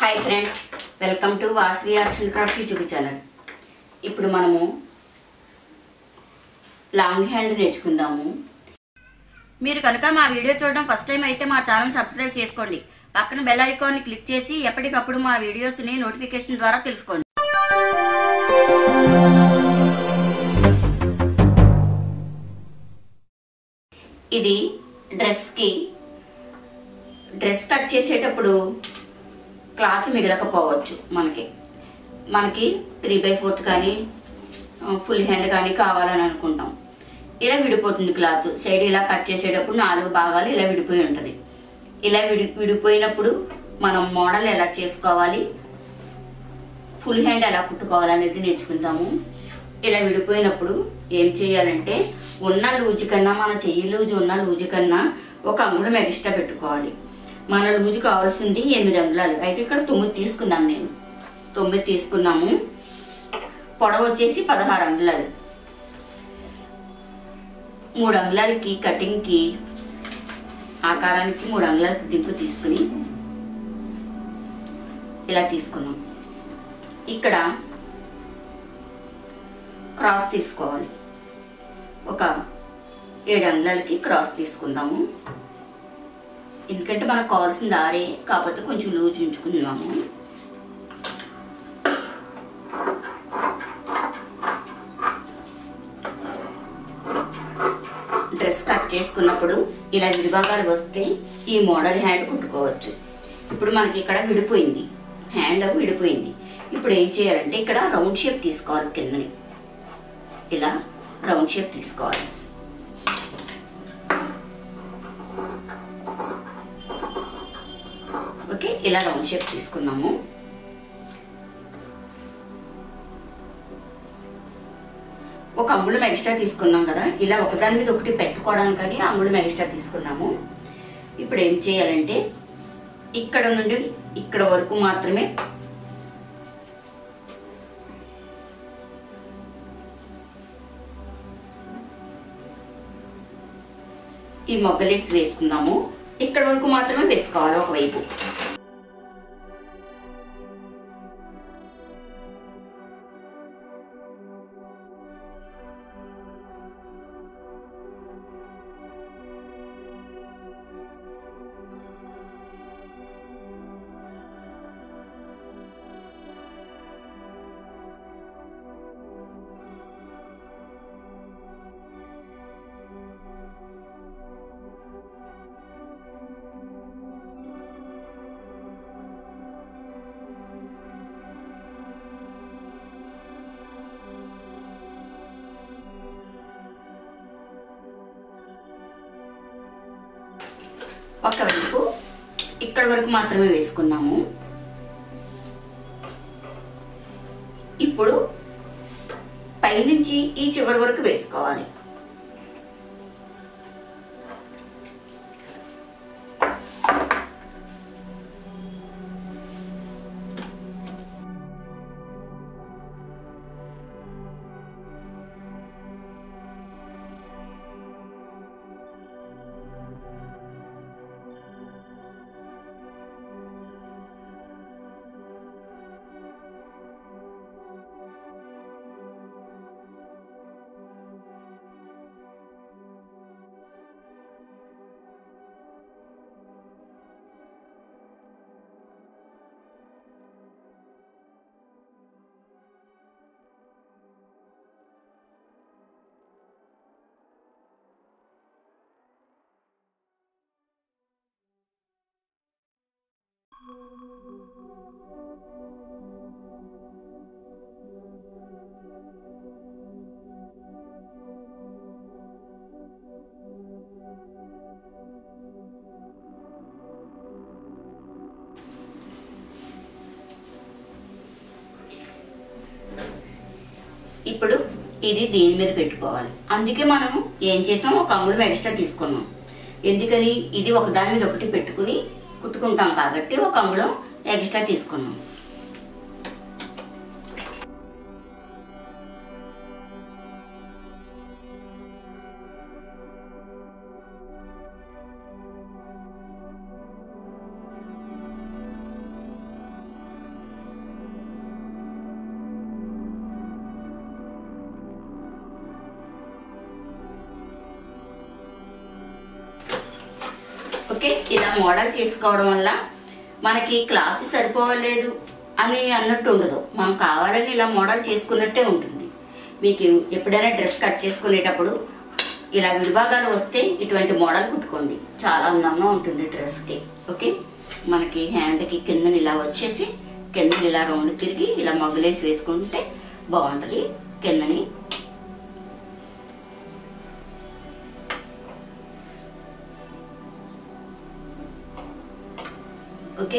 hi friends welcome to Vasvi arts and craft YouTube channel ఇప్పుడు మనము long hand నేర్చుకుందాము మీరు కనుక మా వీడియో చూడడం ఫస్ట్ టైం అయితే మా ఛానల్ సబ్స్క్రైబ్ చేసుకోండి పక్కన బెల్ ఐకాన్ని క్లిక్ చేసి ఎప్పటికప్పుడు మా వీడియోస్ని నోటిఫికేషన్ ద్వారా తెలుసుకోండి ఇది డ్రెస్కి డ్రెస్ కట్ చేసేటప్పుడు క్లాత్ మిగలకపోవచ్చు మనకి మనకి త్రీ బై ఫోర్త్ కానీ ఫుల్ హ్యాండ్ కానీ కావాలని అనుకుంటాం ఇలా విడిపోతుంది క్లాత్ సైడ్ ఇలా కట్ చేసేటప్పుడు నాలుగు భాగాలు ఇలా విడిపోయి ఉంటుంది ఇలా విడి విడిపోయినప్పుడు మనం మోడల్ ఎలా చేసుకోవాలి ఫుల్ హ్యాండ్ ఎలా కుట్టుకోవాలనేది నేర్చుకుందాము ఇలా విడిపోయినప్పుడు ఏం చేయాలంటే ఉన్న లూజు కన్నా మన చెయ్యి లూజు ఉన్న లూజు కన్నా ఒక అంగుళం ఎక్స్ట్రా పెట్టుకోవాలి మన లూజు కావాల్సింది ఎనిమిది అంగుళాలు అయితే ఇక్కడ తొమ్మిది తీసుకున్నాను నేను తొమ్మిది తీసుకున్నాము పొడవు వచ్చేసి పదహారు అంగుళాలు మూడు అంగుళాలకి కటింగ్కి ఆకారానికి మూడు అంగుళాలకి దింపు తీసుకుని ఇలా తీసుకున్నాం ఇక్కడ క్రాస్ తీసుకోవాలి ఒక ఏడు అంగుళాలకి క్రాస్ తీసుకుందాము ఎందుకంటే మనకు కావాల్సింది ఆరే కాకపోతే కొంచెం లూజ్ ఉంచుకుందాము డ్రెస్ కట్ చేసుకున్నప్పుడు ఇలా విడిభాగాలు వస్తే ఈ మోడల్ హ్యాండ్ కుట్టుకోవచ్చు ఇప్పుడు మనకి ఇక్కడ విడిపోయింది హ్యాండ్ విడిపోయింది ఇప్పుడు ఏం చేయాలంటే ఇక్కడ రౌండ్ షేప్ తీసుకోవాలి కిందని ఇలా రౌండ్ షేప్ తీసుకోవాలి ఓకే ఇలా రౌండ్ షేప్ తీసుకున్నాము ఒక అంగుళం ఎక్స్ట్రా తీసుకున్నాం కదా ఇలా ఒకదాని మీద ఒకటి పెట్టుకోవడానికని అంగుళం ఎక్స్ట్రా తీసుకున్నాము ఇప్పుడు ఏం చేయాలంటే ఇక్కడ నుండి ఇక్కడ వరకు మాత్రమే ఈ మొగ్గలేసి వేసుకుందాము ఇక్కడ వరకు మాత్రమే వేసుకోవాలి ఒకవైపు ఒకవైపు ఇక్కడ వరకు మాత్రమే వేసుకున్నాము ఇప్పుడు పైనుంచి ఈ చివరి వరకు వేసుకోవాలి ఇప్పుడు ఇది దీని మీద పెట్టుకోవాలి అందుకే మనం ఏం చేసాం ఒక అంగుళం ఎక్స్ట్రా తీసుకున్నాం ఎందుకని ఇది ఒక దాని మీద ఒకటి పెట్టుకుని కుట్టుకుంటాం కాబట్టి ఒక అంగుళం ఎక్స్ట్రా తీసుకున్నాం ఓకే ఇలా మోడల్ చేసుకోవడం వల్ల మనకి క్లాత్ సరిపోలేదు అని అన్నట్టు ఉండదు మనం కావాలని ఇలా మోడల్ చేసుకున్నట్టే ఉంటుంది మీకు ఎప్పుడైనా డ్రెస్ కట్ చేసుకునేటప్పుడు ఇలా విడిభాగాలు వస్తే ఇటువంటి మోడల్ కుట్టుకోండి చాలా అందంగా ఉంటుంది డ్రెస్కి ఓకే మనకి హ్యాండ్కి కిందని ఇలా వచ్చేసి కిందని ఇలా రౌండ్ తిరిగి ఇలా మగ్గులేసి వేసుకుంటే బాగుంటుంది కిందని ఓకే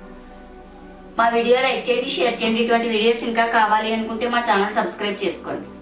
మా వీడియో లైక్ చేయండి షేర్ చేయండి ఇటువంటి వీడియోస్ ఇంకా కావాలి అనుకుంటే మా ఛానల్ సబ్స్క్రైబ్ చేసుకోండి